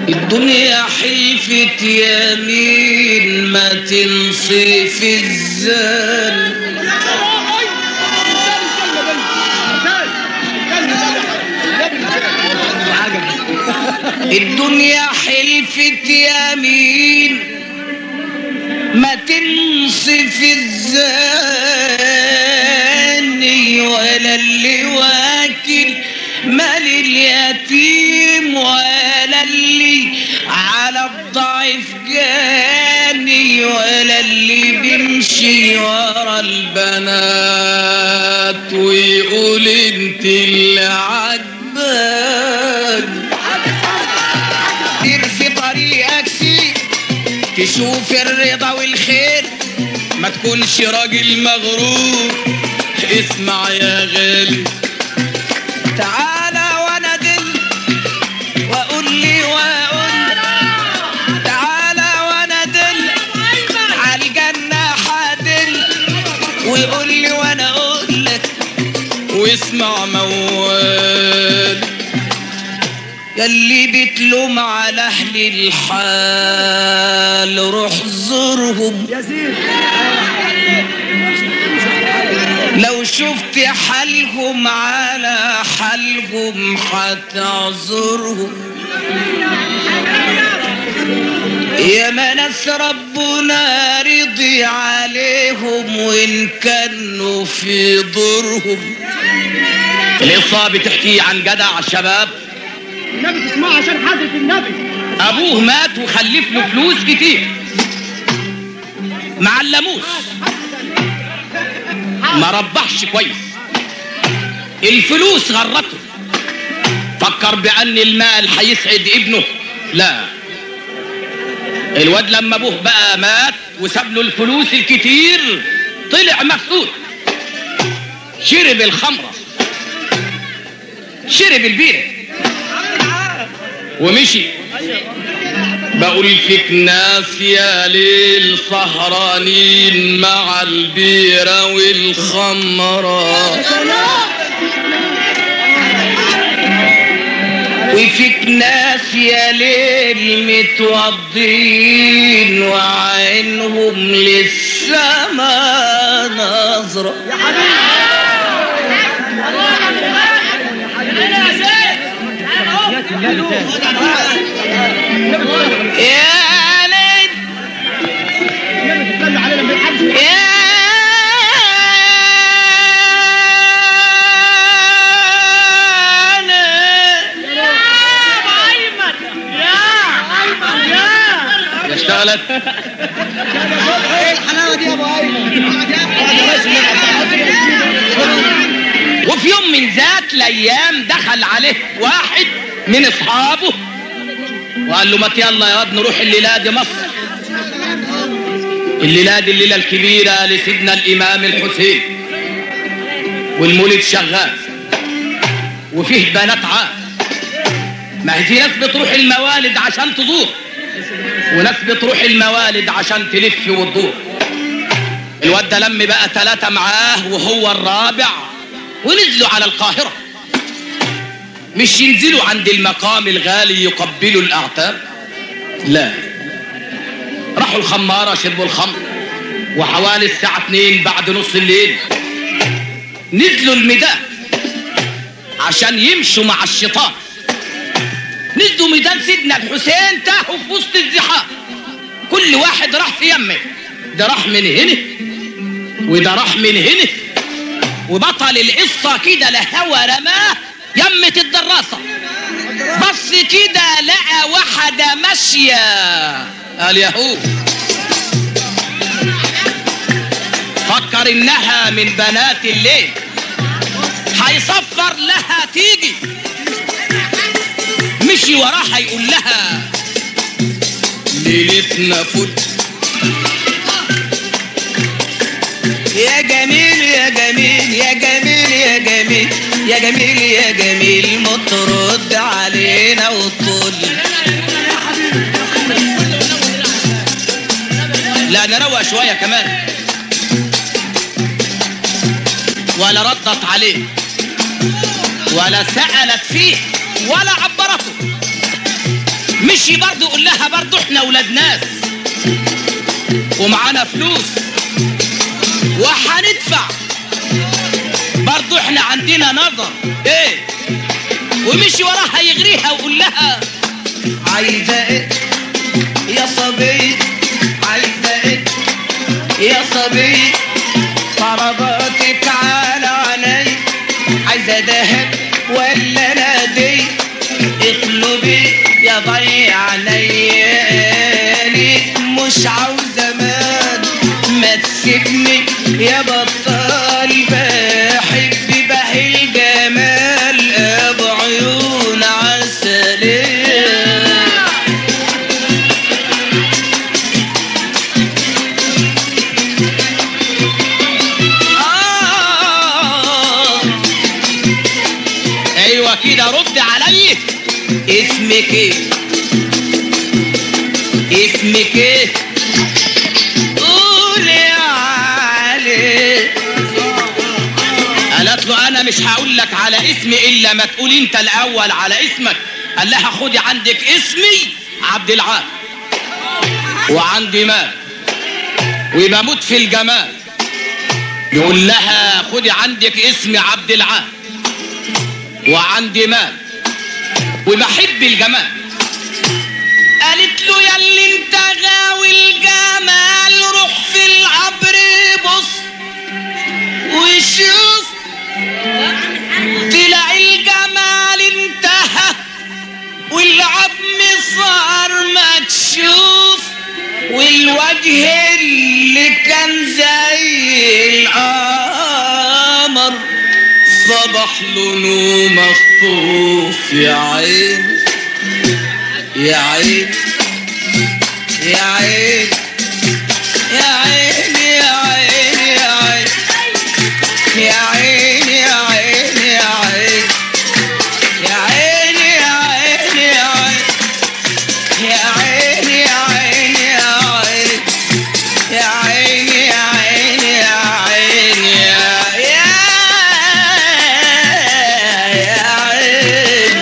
الدنيا حلفت يمين ما تنصف الزان الدنيا حلفت يمين ما تنصف الزاني ولا اللي واكل مال اليتيم ولا اللي على الضعيف جاني ولا اللي بيمشي ورا البنات ويقول انت اللي عجبان دير في طريقك سير تشوف الرضا والخير ما تكونش راجل مغرور اسمع يا غالي تعالى وانا دل واقول لي واقول تعالى وانا دل على الجنة حادل ويقول لي وانا اقول لك واسمع موال يلي بتلوم على اهل الحال روح زورهم لو شفت حالهم على حالهم هتعذرهم يا ما ناس ربنا رضي عليهم وان كانوا في ضرهم القصة بتحكي عن جدع الشباب النبي تسمعه عشان حضرة النبي ابوه مات وخلف له فلوس كتير ما علموش ما ربحش كويس الفلوس غرته فكر بان المال هيسعد ابنه لا الواد لما ابوه بقى مات وساب له الفلوس الكتير طلع مفسود شرب الخمره شرب البيره ومشي بقول فيك ناس يا ليل سهرانين مع البيرة والخمرة وفيك ناس يا ليل متوضين وعينهم للسما نظرة يا ليل النبي تتكلم عليه لما يحب يا ليل يا اشتغلت ايه الحلاوه دي يا ابو ايمن وفي يوم من ذات الايام دخل عليه واحد من اصحابه وقال له ما يلا يا واد نروح الليله دي مصر الليله دي الليله الكبيره لسيدنا الامام الحسين والمولد شغال وفيه بنات عاد ما هي في ناس بتروح الموالد عشان تزور وناس بتروح الموالد عشان تلف وتدور الواد ده لم بقى ثلاثة معاه وهو الرابع ونزلوا على القاهرة مش ينزلوا عند المقام الغالي يقبلوا الأعتاب لا راحوا الخمارة شربوا الخمر وحوالي الساعة 2 بعد نص الليل نزلوا الميدان عشان يمشوا مع الشيطان نزلوا ميدان سيدنا الحسين تاهوا في وسط الزحام كل واحد راح في يمه ده راح من هنا وده راح من هنا وبطل القصة كده لهوى رماه يمة الدراسة بص كده لقى واحدة ماشية قال يهو فكر انها من بنات الليل هيصفر لها تيجي مشي وراها يقول لها ليلتنا فوت يا جميل يا جميل يا جميل يا جميل يا جميل يا جميل ما ترد علينا وتقول لا نروق شوية كمان ولا ردت عليه ولا سألت فيه ولا عبرته مش ومشي برضه قول لها برضه احنا ولاد ناس ومعانا فلوس وهندفع برضه احنا عندنا نظر ايه ومشي وراها يغريها وقول لها عايزة ايه يا صبي عايزة ايه يا صبي طلباتك على عيني عايزة دهب ولا نادي اطلبي يا ضيع عيني مش عاوزة مال ما تسيبني يا بطال بحب بهي الجمال ابو عيون عسلية آه ايوه كده رد عليا اسمك ايه اسمك ايه قولي عليه قالت له انا مش هقول لك على اسمي الا ما تقول انت الاول على اسمك قال لها خدي عندك اسمي عبد العال وعندي مال وبموت في الجمال يقول لها خدي عندك اسمي عبد العال وعندي مال وبحب الجمال قالت له يا اللي انت غاوي الجمال روح في العبر بص وشوف تلاقي الجمال انتهى والعظم صار مكشوف والوجه اللي كان زي القمر صبح لونه مخطوف يا عين يا عين يا عين يا عين يا عين يا عين يا عين يا عين يا عين يا عين يا عين يا عين يا عين يا عين يا عين يا عين يا عين يا يا يا عين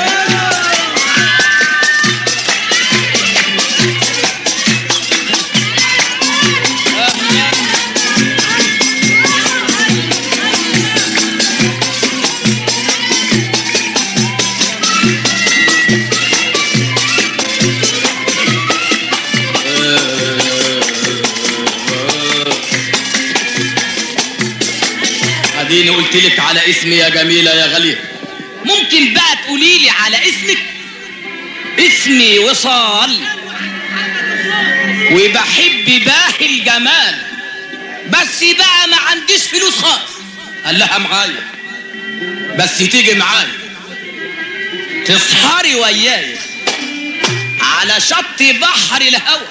اديني قلت لك على اسمي يا جميله يا غاليه ممكن بقى تقولي لي على اسمك اسمي وصال وبحب باهي الجمال بس بقى ما عنديش فلوس خالص قال لها معايا بس تيجي معايا تسهري وياي على شط بحر الهوى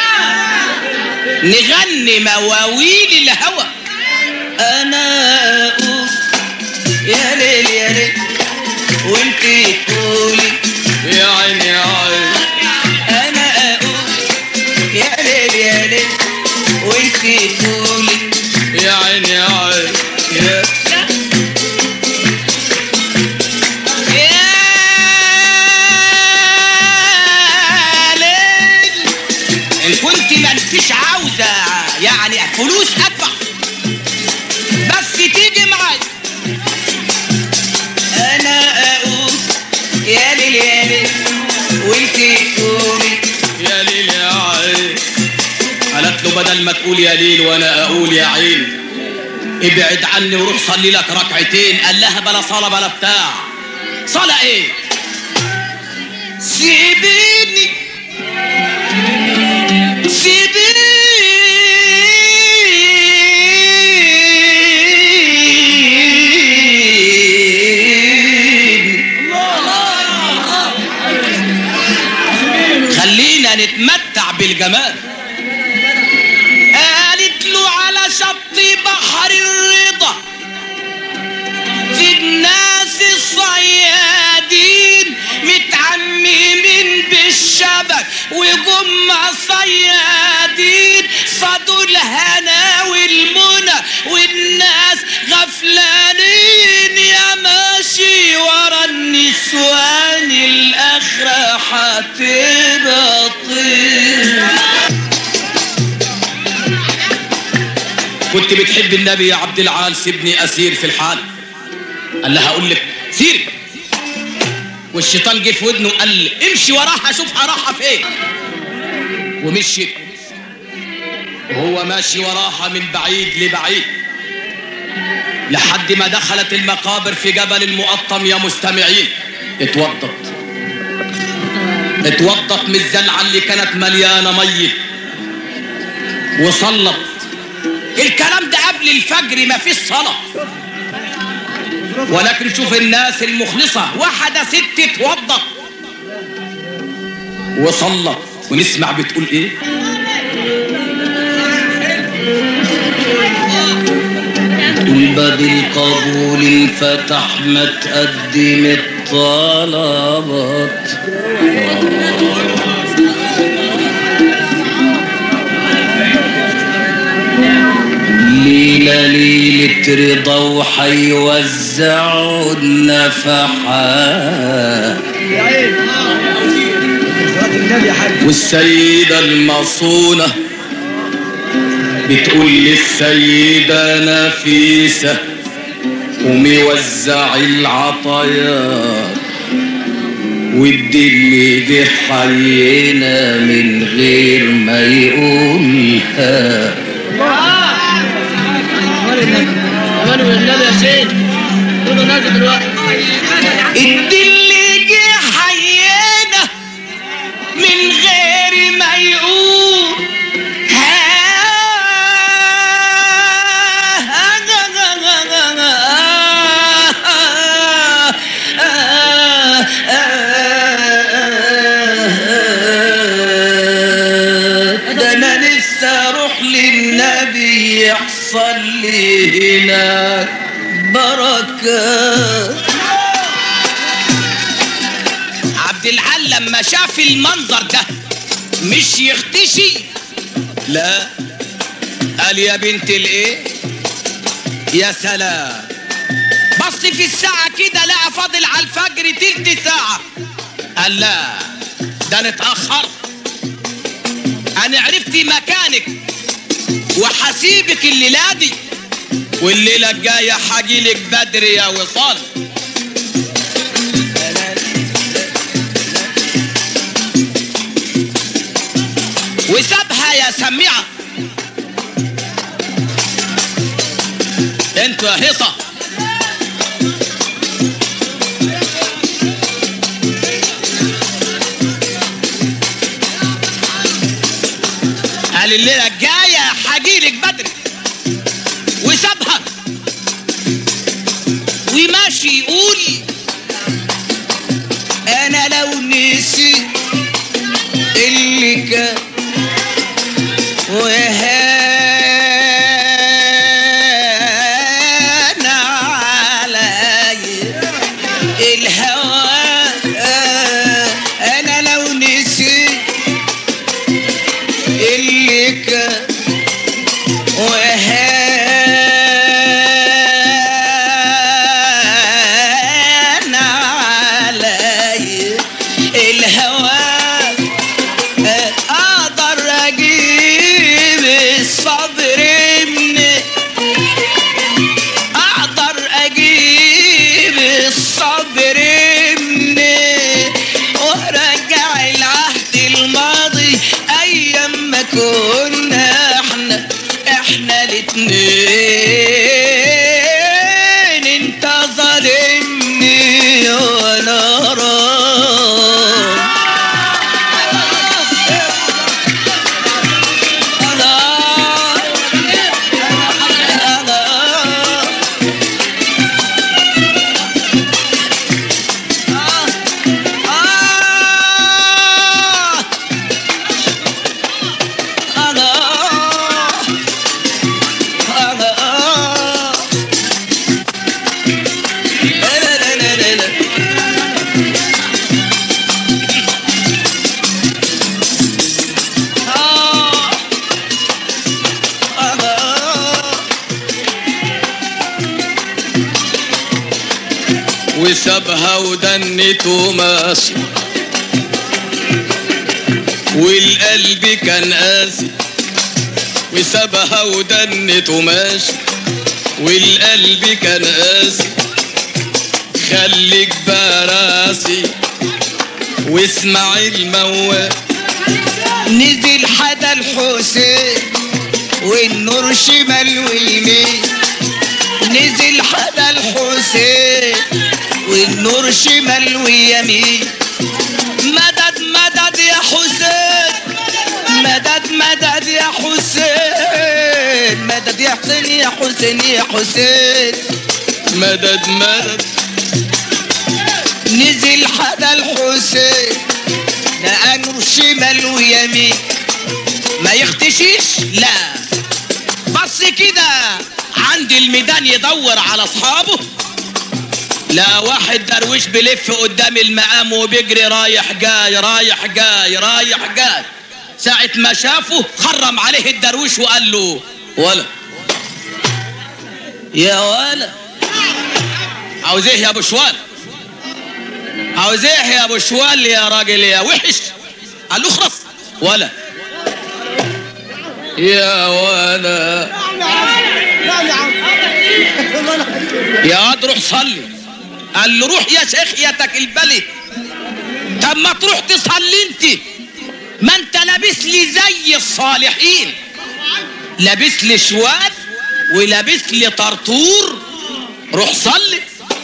نغني مواويل الهوى انا اقول يا ليل يا ليل وانت تقولي يا عيني يا عيني انا اقول يا ليل يا ليل وانت تقولي يا عيني يا عيني يا يا ليل ان كنت ما انتش عاوزه يعني فلوس ادفع بس تيجي معايا انا اقول يا ليل يا ليل وانت تقولي يا ليل يا عين قالت له بدل ما تقول يا ليل وانا اقول يا عين ابعد عني وروح صلي لك ركعتين قال لها بلا صلاه بلا بتاع صلاه ايه سيبيني سيبيني خلينا نتمتع بالجمال قالت له على شط بحر الرضا في الناس الصيادين متعممين بالشبك وجم صيادين صادوا الهنا والمنى والناس غفلانين يا ماشي ورا النسوان الاخرة هتبقى كنت بتحب النبي يا عبد العال سيبني اسير في الحال قال لها اقول لك سيري والشيطان جه في ودنه وقال لي امشي وراها شوفها رايحه فين ومشيت وهو ماشي وراها من بعيد لبعيد لحد ما دخلت المقابر في جبل المقطم يا مستمعين اتوضت اتوضت من الزلعه اللي كانت مليانه ميه وصلت الكلام ده قبل الفجر ما فيش صلاه ولكن شوف الناس المخلصه واحده ست اتوضت وصلت ونسمع بتقول ايه باب القبول انفتح ما تقدم الطلبات ليلة ليلة رضا وحيوزعوا النفحات يا عين صلاة النبي يا حاج والسيدة المصونة بتقول للسيدة نفيسة وموزع العطايات ودي اللي جه حينا من غير ما يقولها أمان النبي أمان النبي يا سيد كله نازل دلوقتي ادي اللي جه حينا من غير ما يقول ده انا لسه اروح للنبي يحصل لي هناك بركات عبد العال لما شاف المنظر ده مش يختشي لا قال يا بنت الايه يا سلام بص في الساعة كده لقى فاضل على الفجر تلت ساعة قال لا ده انا اتأخرت انا عرفت مكانك وحسيبك الليلة دي والليلة الجاية حاجيلك بدري يا وصال وسابها يا سميعة انتوا يا هيصة قال الليلة الجاية حجيلك بدري وسابها وماشي يقول انا لو نسيت اللي كان وهان علي الهوى انا لو نسيت اللي كان وهان علي الهوى اقدر اجيب الصبر مني اقدر اجيب الصبر مني وارجع العهد الماضي ايام ما كنا احنا احنا الاتنين انت ظالمني وانا راضي وسابها ودنته ماشي والقلب كان قاسي وسابها ودنت وماشي والقلب كان قاسي خليك براسي واسمع الموال نزل حدا الحسين والنور شمال ويمين نزل حدا الحسين والنور شمال ويمين مدد مدد يا حسين مدد مدد يا حسين مدد يا حسين يا حسين يا حسين مدد مدد نزل حدا الحسين لقى نور شمال ويمين ما يختشيش لا بص كده عند الميدان يدور على اصحابه لا واحد درويش بيلف قدام المقام وبيجري رايح جاي رايح جاي رايح جاي ساعة ما شافه خرم عليه الدرويش وقال له ولا يا ولا عاوز ايه يا ابو شوال عاوز ايه يا ابو شوال يا راجل يا وحش قال له اخرس ولا يا ولا يا واد روح صلي قال له روح يا شيخ يتك البلد طب ما تروح تصلي انت ما انت لابس لي زي الصالحين لابس لي شواد ولابس لي طرطور روح صلي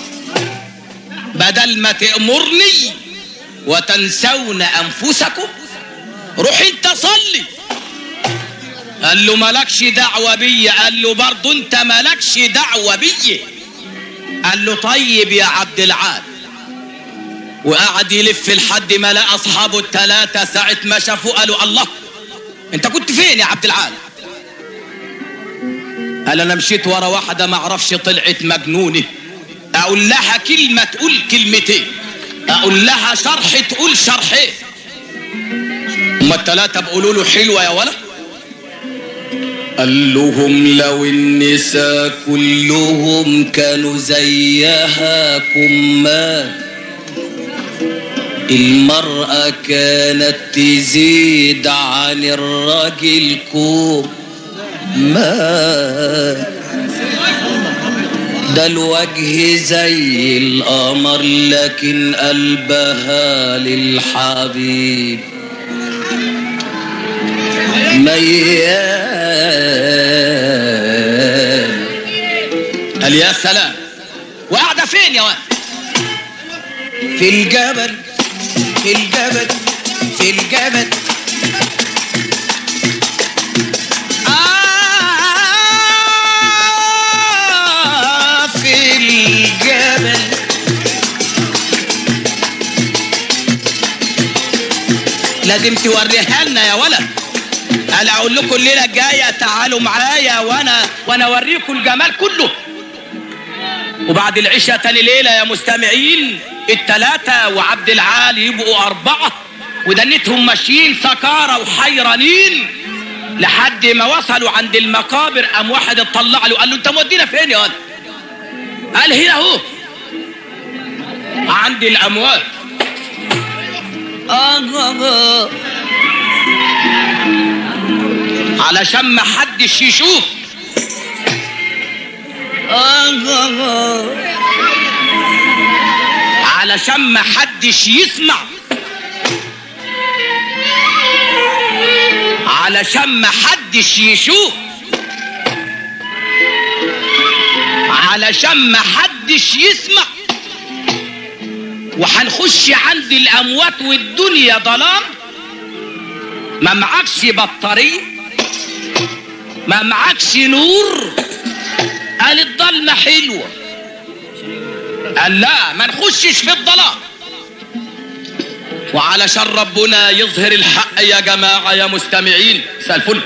بدل ما تأمرني وتنسون أنفسكم روح انت صلي قال له مالكش دعوة بيا قال له برضه انت مالكش دعوة بيا قال له طيب يا عبد العال وقعد يلف لحد ما لقى اصحابه الثلاثة ساعة ما شافوه قالوا الله انت كنت فين يا عبد العال قال انا مشيت ورا واحدة ما اعرفش طلعت مجنونة اقول لها كلمة تقول كلمتين اقول لها شرح تقول شرحين هما الثلاثة بيقولوا له حلوة يا ولد قال لهم لو النساء كلهم كانوا زيها كمات المرأة كانت تزيد عن الراجل كوم ما ده الوجه زي القمر لكن قلبها للحبيب ميال قال يا سلام وقاعدة فين يا ولد في الجبل في الجبل في الجبل آه في الجبل لازم توريها لنا يا ولد قال اقول لكم الليله الجايه تعالوا معايا وانا وانا اوريكم الجمال كله وبعد العشاء تاني ليله يا مستمعين التلاتة وعبد العال يبقوا أربعة ودنتهم ماشيين سكارى وحيرانين لحد ما وصلوا عند المقابر قام واحد اطلع له قال له انت مودينا فين يا ولد؟ قال هنا اهو عند الاموات آه آه علشان ما حدش يشوف آه آه علشان ما حدش يسمع علشان ما حدش يشوف علشان ما حدش يسمع وهنخش عند الاموات والدنيا ظلام ما معكش بطاريه ما معكش نور قال الضلمه حلوه قال لا ما نخشش في الظلام وعلشان ربنا يظهر الحق يا جماعة يا مستمعين سالفل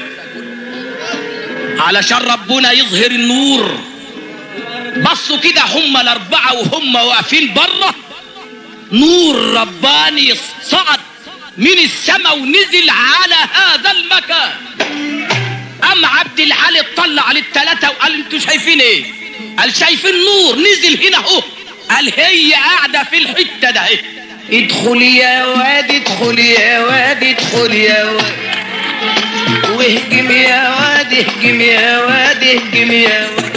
علشان ربنا يظهر النور بصوا كده هم الأربعة وهم واقفين بره نور رباني صعد من السماء ونزل على هذا المكان أم عبد العالي اطلع للثلاثة وقال انتوا شايفين ايه قال شايفين نور نزل هنا اهو قال هي قاعدة في الحتة ده اهي ادخل يا واد ادخل يا واد ادخل يا واد واهجم يا واد اهجم يا واد اهجم يا واد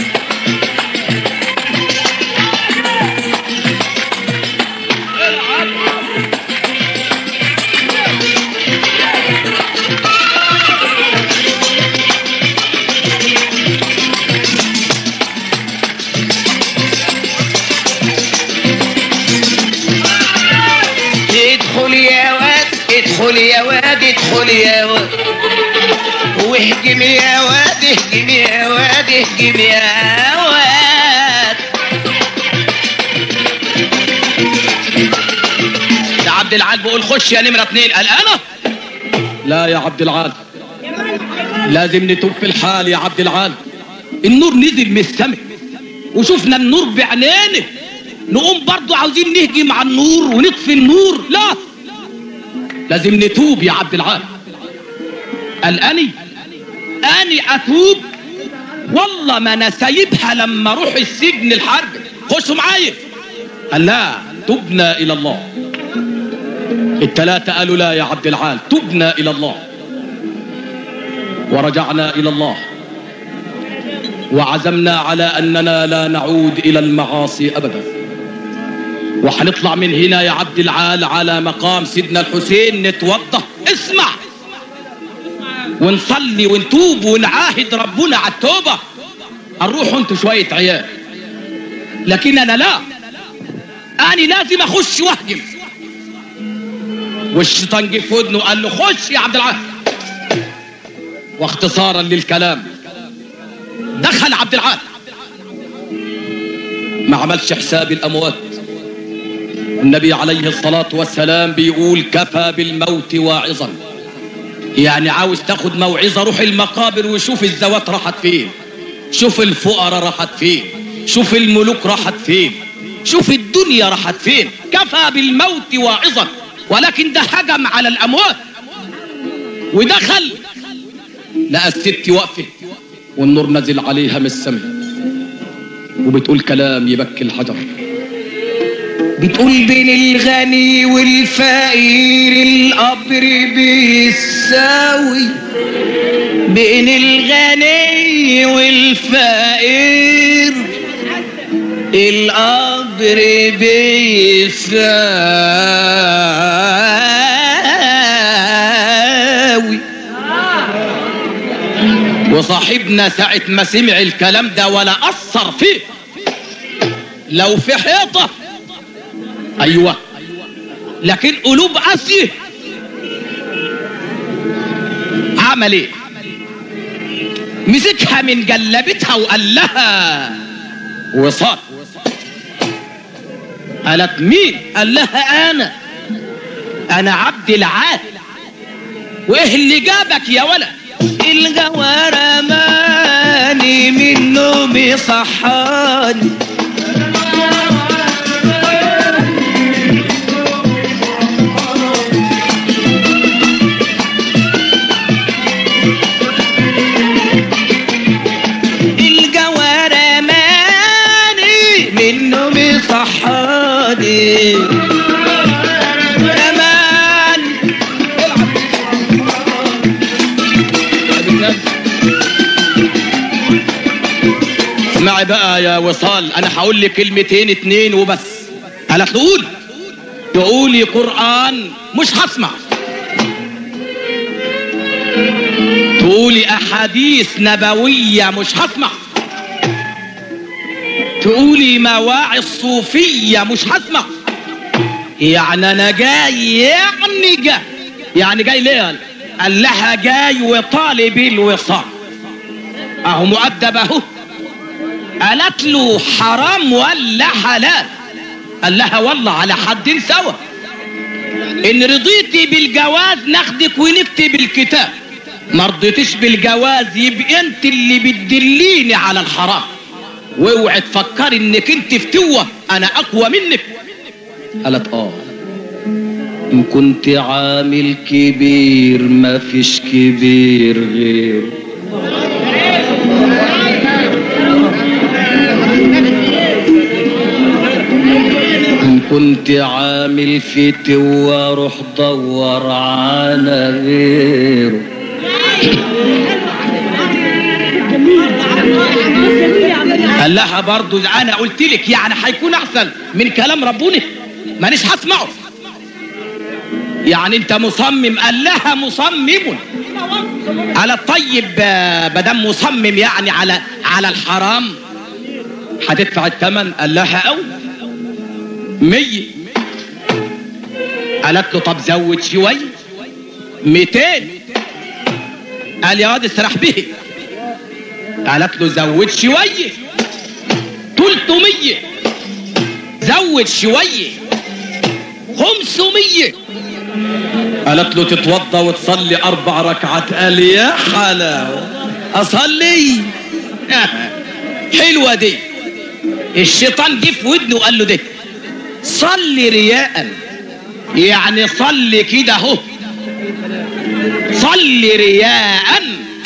ادخل يا واد ادخل يا واد ادخل يا واد واهجم يا واد اهجم يا واد اهجم يا واد ده عبد العال بيقول خش يا نمره اتنين قال انا لا يا عبد العال لازم نتوب في الحال يا عبد العال النور نزل من السماء وشفنا النور بعينينا نقوم برضو عاوزين نهجم على النور ونطفي النور لا لازم نتوب يا عبد العال قال اني اني اتوب والله ما انا سايبها لما اروح السجن الحرب خشوا معايا قال لا تبنا الى الله الثلاثة قالوا لا يا عبد العال تبنا إلى الله ورجعنا إلى الله وعزمنا على أننا لا نعود إلى المعاصي أبدا وحنطلع من هنا يا عبد العال على مقام سيدنا الحسين نتوضى اسمع ونصلي ونتوب ونعاهد ربنا على التوبة هنروح انتوا شوية عيال لكن أنا لا أنا لازم أخش وأهجم والشيطان جه في ودنه وقال له خش يا عبد العال واختصارا للكلام دخل عبد العال ما عملش حساب الاموات النبي عليه الصلاة والسلام بيقول كفى بالموت واعظا يعني عاوز تاخد موعظة روح المقابر وشوف الزوات راحت فين شوف الفقراء راحت فين شوف الملوك راحت فين شوف الدنيا راحت فين كفى بالموت واعظا ولكن ده هجم على الاموات ودخل لقى الست واقفه والنور نزل عليها من السماء وبتقول كلام يبكي الحجر بتقول بين الغني والفقير القبر بيساوي بين الغني والفقير القبر بيساوي وصاحبنا ساعة ما سمع الكلام ده ولا أثر فيه لو في حيطة أيوة لكن قلوب قاسية عمل ايه مسكها من جلبتها وقال لها وصال قالت مين قال لها انا انا عبد العال وايه اللي جابك يا ولد الجوار ماني من نومي صحاني الجوار ماني من نومي صحاني كمان اسمعي بقى يا وصال انا هقول لك كلمتين اتنين وبس قالت له قول تقولي قرآن مش هسمع تقولي احاديث نبوية مش هسمع تقولي مواعظ صوفية مش هسمع يعني انا جاي يعني جاي يعني جاي ليه قال لها جاي وطالب الوصال اهو مؤدب اهو قالت له حرام ولا حلال قال لها والله على حد سوا ان رضيتي بالجواز ناخدك ونكتب الكتاب ما رضيتيش بالجواز يبقى انت اللي بتدليني على الحرام واوعي تفكري انك انت فتوة انا اقوى منك قالت اه ان كنت عامل كبير ما فيش كبير غيره إن كنت عامل فتوة روح دور على غيره قال لها برضو انا قلت لك يعني هيكون احسن من كلام ربنا مانيش هسمعه يعني انت مصمم قال لها مصمم على الطيب آه، مادام مصمم يعني على على الحرام هتدفع الثمن قال لها او مية قالت له طب زود شوية ميتين قال يا واد اسرح به قالت له زود شوية تلتمية زود شوية خمسمية قالت له تتوضى وتصلي أربع ركعات قال يا حلاوة أصلي حلوة دي الشيطان جه في ودنه وقال له ده صلي رياء يعني صلي كده اهو صلي رياء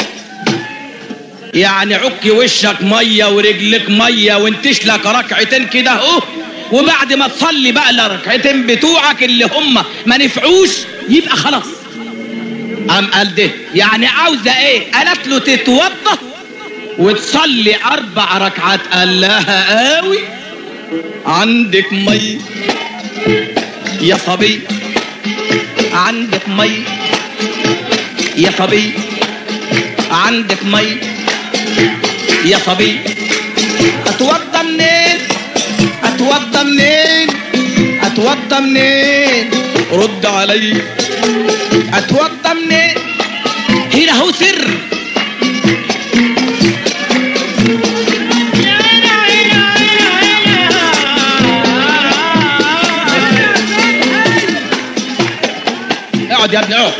يعني عك وشك ميه ورجلك ميه وانتش لك ركعتين كده اهو وبعد ما تصلي بقى الركعتين بتوعك اللي هم ما نفعوش يبقى خلاص قام قال ده يعني عاوزه ايه قالت له تتوضى وتصلي اربع ركعات قال لها قوي عندك مي يا صبي عندك مي يا صبي عندك مي يا صبي اتوضى منين اتوضى منين اتوضى منين رد علي اتوضى منين هنا هو سر اقعد يا ابني اقعد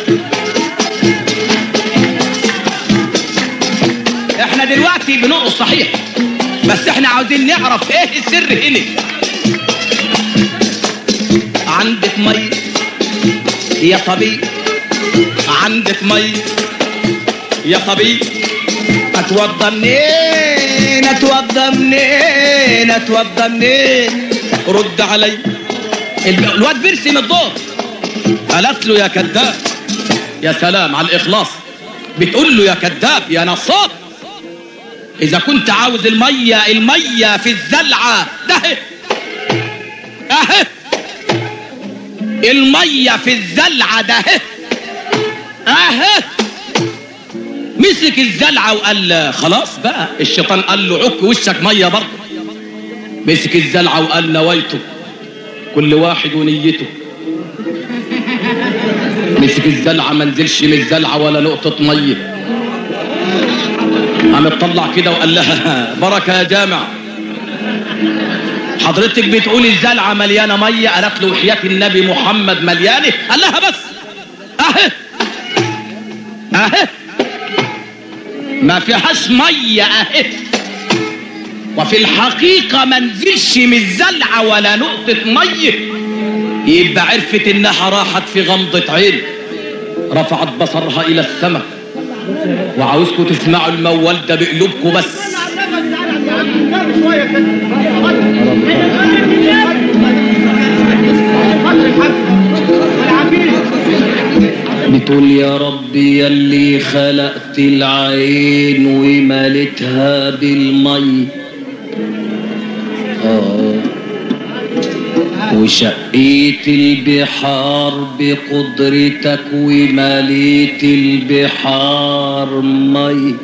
احنا دلوقتي بنقص صحيح بس احنا عاوزين نعرف ايه السر هنا عندك مي يا صبي عندك مي يا صبي اتوضى منين اتوضى منين اتوضى منين رد علي الب- الواد بيرسم الدور قالت له يا كذاب يا سلام على الاخلاص بتقول له يا كذاب يا نصاب اذا كنت عاوز الميه الميه في الزلعه ده اهي الميه في الزلعه ده اهي مسك الزلعه وقال خلاص بقى الشيطان قال له عك وشك ميه برضه مسك الزلعه وقال نويته كل واحد ونيته مسك الزلعه ما نزلش من الزلعه ولا نقطه ميه قام اطلع كده وقال لها بركه يا جامع حضرتك بتقولي الزلعه مليانه ميه قالت له وحياه النبي محمد مليانه قال لها بس اهي اهي ما فيهاش ميه اهي وفي الحقيقه ما نزلش من الزلعه ولا نقطه ميه يبقى عرفت انها راحت في غمضه عين رفعت بصرها الى السماء وعاوزكم تسمعوا الموال ده بقلوبكم بس بتقول يا ربي يلي خلقت العين وملتها بالمي آه. وشقيت البحار بقدرتك ومليت البحار مي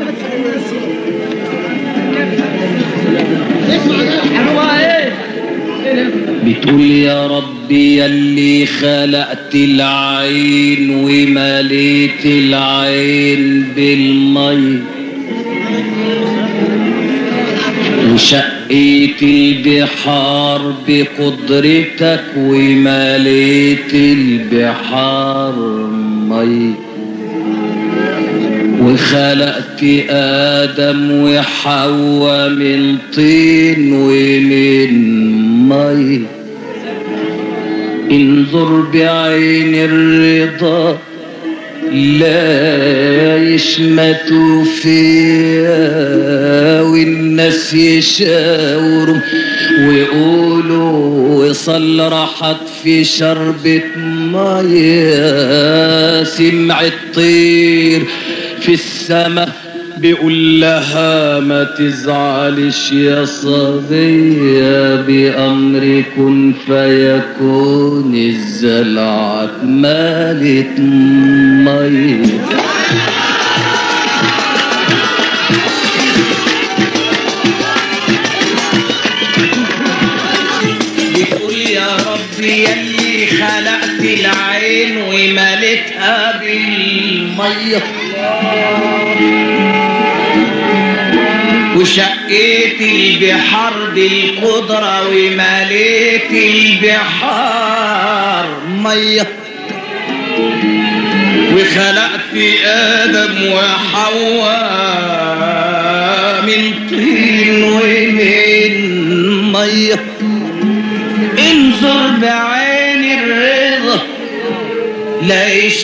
بتقول يا ربي يلي خلقت العين ومليت العين بالمي وشقيت البحار بقدرتك ومليت البحار مي وخلقت آدم وحواء من طين ومن مي انظر بعين الرضا لا يشمتوا فيها والناس يشاوروا ويقولوا وصل راحت في شربة مية سمع الطير في السماء بيقول لها ما تزعلش يا صبية بأمر كن فيكون الزلعة مالت مية بتقول يا رب يلي خلقت العين وملتها بالمية وشقيت البحار بالقدرة ومليت البحار مية وخلقت آدم وحواء من طين ومن ميه انظر بعين الرضا لاقيش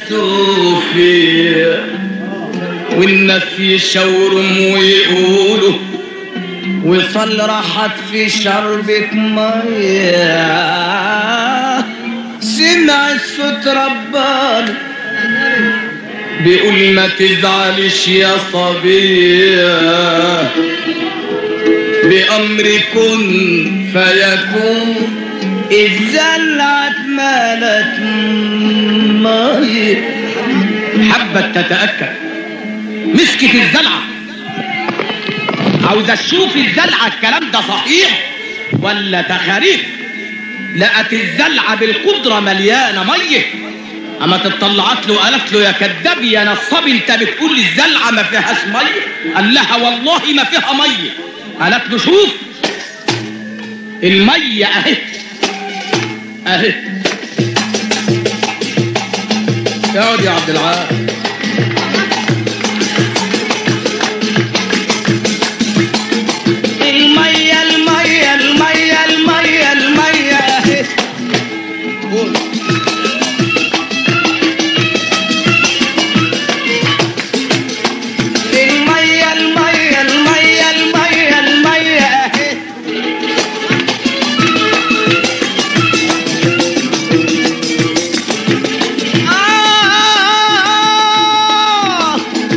متوفي والناس يشاورهم ويقولوا وصل راحت في شربة مية سمع الصوت رباني بيقول ما تزعلش يا صبية بأمر كن فيكون الزلعة اتملت مية حبت تتأكد مسكت الزلعة عاوزة تشوف الزلعة الكلام ده صحيح ولا تخاريف لقت الزلعة بالقدرة مليانة مية اما تطلعت له قالت له يا كذاب يا نصاب انت بتقول لي الزلعة ما فيهاش مية قال لها والله ما فيها مية قالت له شوف المية اهي اهي اقعد يا عبد العال المية المية المية المية المية اهي قول المية المية المية المية المية اهي آه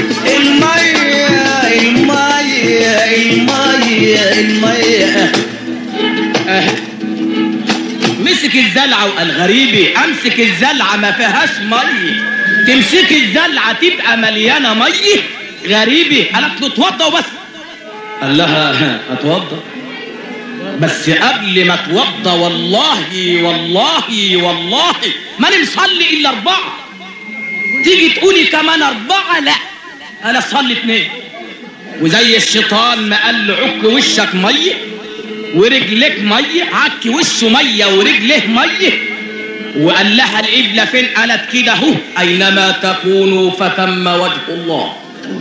المية المية المية المية أه. مسك الزلعة وقال غريبي امسك الزلعة ما فيهاش مية تمسك الزلعة تبقى مليانة مية غريبي قالت له اتوضى وبس قال لها اتوضى بس قبل ما اتوضى والله والله والله ما نصلي الا اربعة تيجي تقولي كمان اربعة لا انا اصلي اتنين وزي الشيطان ما قال له عك وشك ميه ورجلك ميه عك وشه ميه ورجله ميه وقال لها القبلة فين قالت كده اهو اينما تكونوا فتم وجه الله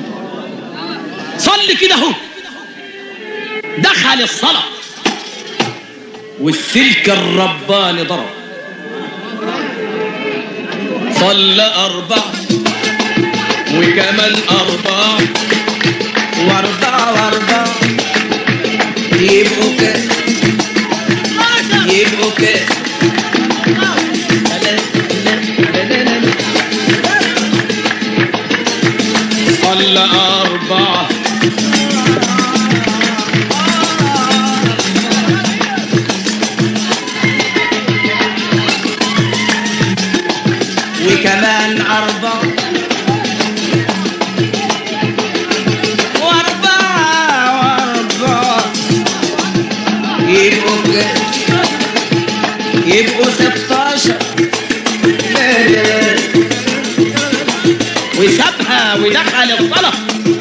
صلي كده اهو دخل الصلاة والسلك الرباني ضرب صلى أربعة وكمان أربعة واربعة واربعة يبقوا كام يبقوا كام صلى أربعة وكمان أربعة وأربعة وأربعة يبقوا كام يبقوا ستاشر لا لا وسابها ودخل الصلاة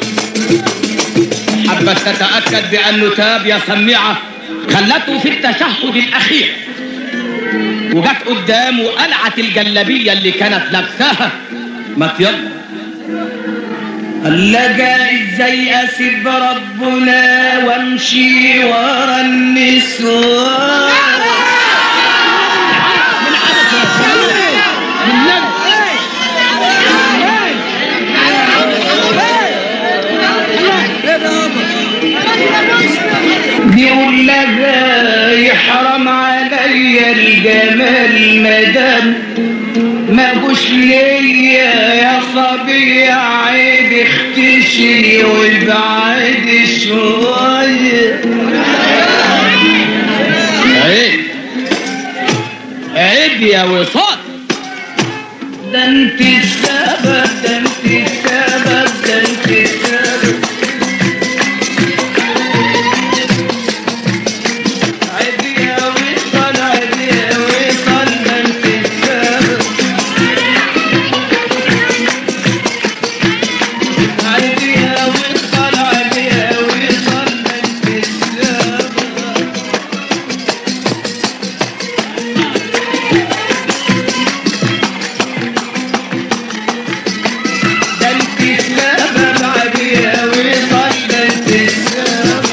حبت تتأكد بأنه تاب يا سميعة خلته في التشهد الأخير وجت قدامه قلعت الجلابية اللي كانت لابساها ما يلا لقى ازاي اسيب ربنا وامشي ورا النسوان بيقول لها يحرم عليا الجمال مدام ما جوش ليا يا صبي عيب تختشي وابعد شوية عيب عيب يا وصال ده انت السبب ده انت السبب ده انت السبب عيب يا وصل عيب يا وصل ده انت السبب عيب يا وصل عيب يا وصل ده انت السبب ده انت السبب عيب يا وصل ده انت السبب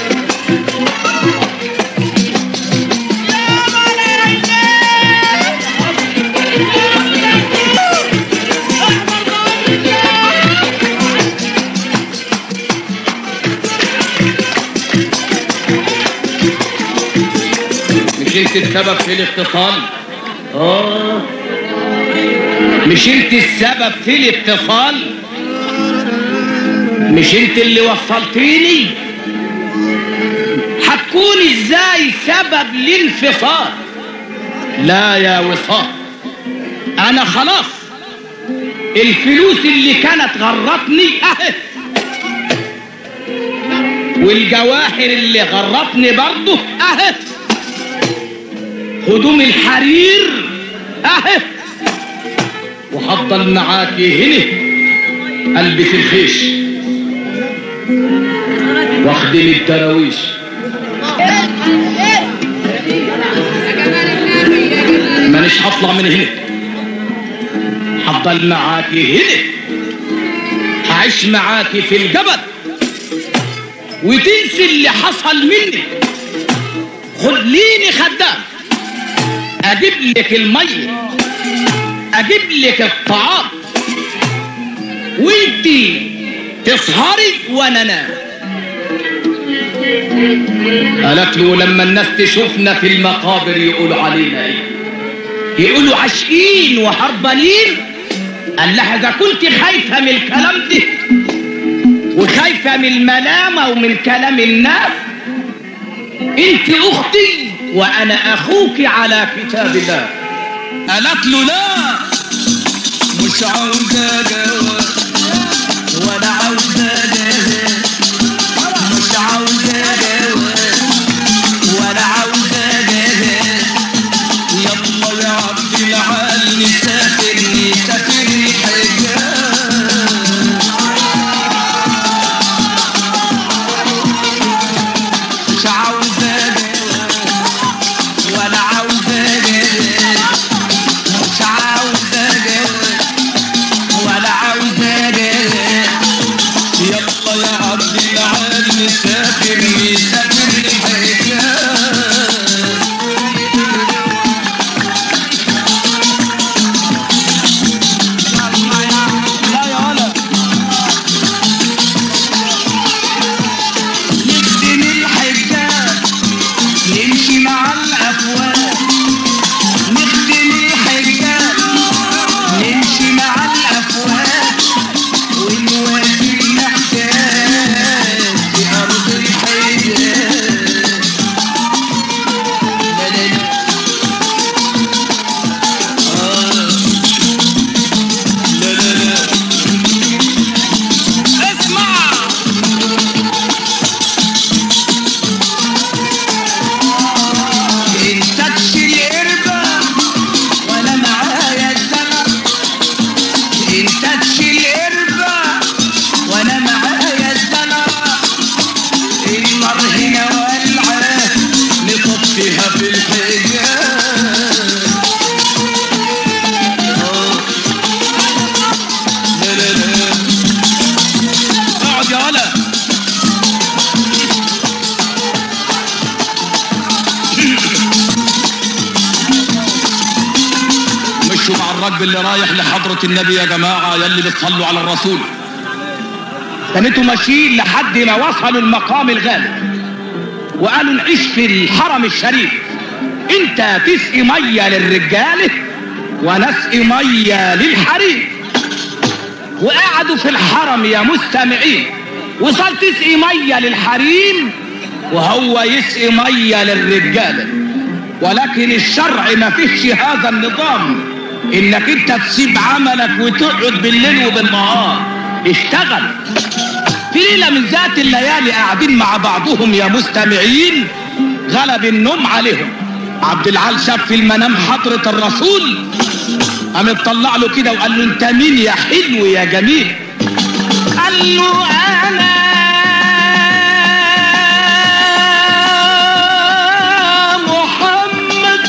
مش انت السبب في الاتصال اه مش انت السبب في الاتصال مش انت اللي وصلتيني هتكون ازاي سبب للانفصال لا يا وصال انا خلاص الفلوس اللي كانت غرتني اهي والجواهر اللي غرتني برضه اهي هدوم الحرير اهي وهفضل معاكي هنا البس الخيش واخدم الدراويش مانيش هطلع من هنا هفضل معاكي هنا هعيش معاكي في الجبل وتنسي اللي حصل مني خليني خدام اجيب لك الميه اجيب لك الطعام وانتي تسهري وانا انام قالت له لما الناس تشوفنا في المقابر يقولوا علينا ايه يقولوا عاشقين وهربانين قال لها اذا كنت خايفه من الكلام ده وخايفه من الملامه ومن كلام الناس انت اختي وانا اخوك على كتاب الله قالت له لا مش عاوزة جواب ولا عاوزة جواب مش عاوزة جواب ولا عاوزة جواب يلا يا عبد العال نسافر نسافر حجاز مش عاوزة جواب ولا عاوزة جواب مش عاوزة جواب ولا عاوزة جواب يلا يا عبد العال نسافر نسافر الحجاز لا يا ولا نخدم الحجاج نمشي مع الأفواج نخدم الحجاج نمشي مع الأفواج ونواسي المحتاج في أرض الحجاج لا لا لا آه. لا لا لا اسمع انت تشيل قربة وانا معايا الزمن انت تشيل قربة وانا معايا الزمن النار هنا والعة نطفيها في الحجاز آه. لا لا لا اقعد يا ولا مشوا مع الركب اللي رايح لحضرة النبي يا جماعة يلي بتصلوا على الرسول كانتوا ماشيين لحد ما وصلوا المقام الغالي وقالوا نعيش في الحرم الشريف انت تسقي مية للرجالة وانا اسقي مية للحريم وقعدوا في الحرم يا مستمعين وصل تسقي ميه للحريم وهو يسقي ميه للرجاله ولكن الشرع ما فيش هذا النظام انك انت تسيب عملك وتقعد بالليل وبالنهار اشتغل في ليله من ذات الليالي قاعدين مع بعضهم يا مستمعين غلب النوم عليهم عبد العال شاف في المنام حضرة الرسول قام اطلع له كده وقال له انت مين يا حلو يا جميل قال له انا محمد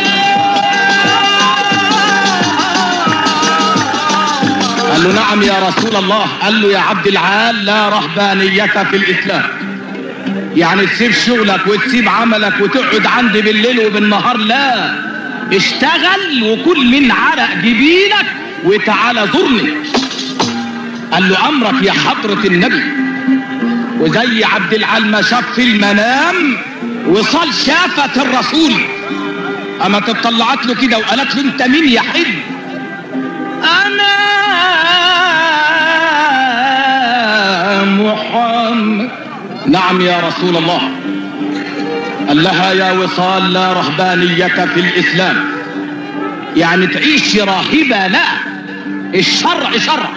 قال له نعم يا رسول الله قال له يا عبد العال لا رهبانية في الإسلام يعني تسيب شغلك وتسيب عملك وتقعد عندي بالليل وبالنهار لا اشتغل وكل من عرق جبينك وتعالى زرني قال له امرك يا حضرة النبي وزي عبد العال ما شاف في المنام وصل شافت الرسول اما تطلعت له كده وقالت له انت مين يا حلو انا محمد نعم يا رسول الله قال لها يا وصال لا رهبانية في الإسلام يعني تعيش راهبة لا الشرع شرع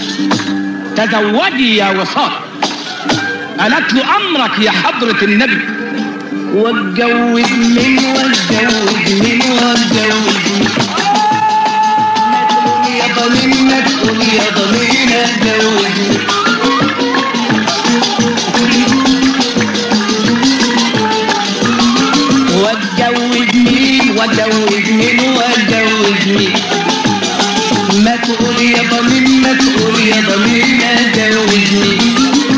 تزوجي يا وصال قالت له أمرك يا حضرة النبي واتجوز من واتجوز من واتجوز من يا ضمين ما تقول يا ضمين اتجوز واتجوز مين واتجوز مين واتجوز مين ما تقول يا ضمين ما تقول يا ضمين اتجوز مين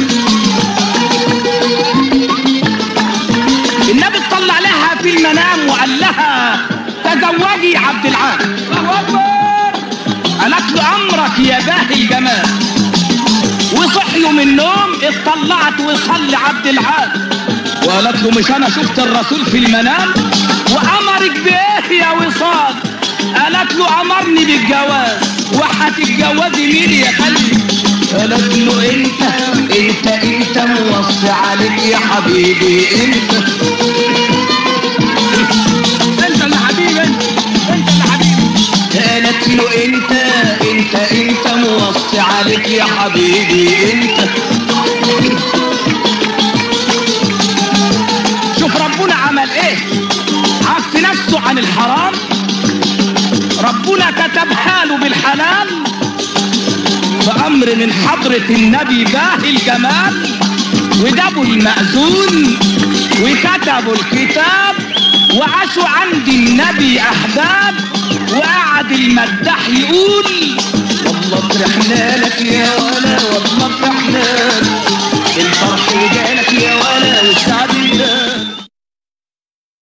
النبي اطلع لها في المنام وقال لها تزوجي عبد العال قالت له امرك يا باهي الجمال وصحيوا من النوم اطلعت وصلي عبد العال وقالت له مش انا شفت الرسول في المنام وامرك بايه يا وصال قالت له امرني بالجواز وهتتجوزي مين يا خالتي قالت له انت انت انت موصي عليك يا حبيبي انت انت اللي حبيبي انت انت اللي حبيبي قالت له انت انت انت موصي عليك يا حبيبي انت شوف ربنا عمل ايه عف نفسه عن الحرام ربنا كتبها له بالحلال بأمر من حضرة النبي باهي الجمال وجابوا المأذون وكتبوا الكتاب وعاشوا عند النبي أحباب وقعد المداح يقول والله فرحنا لك يا ولا والله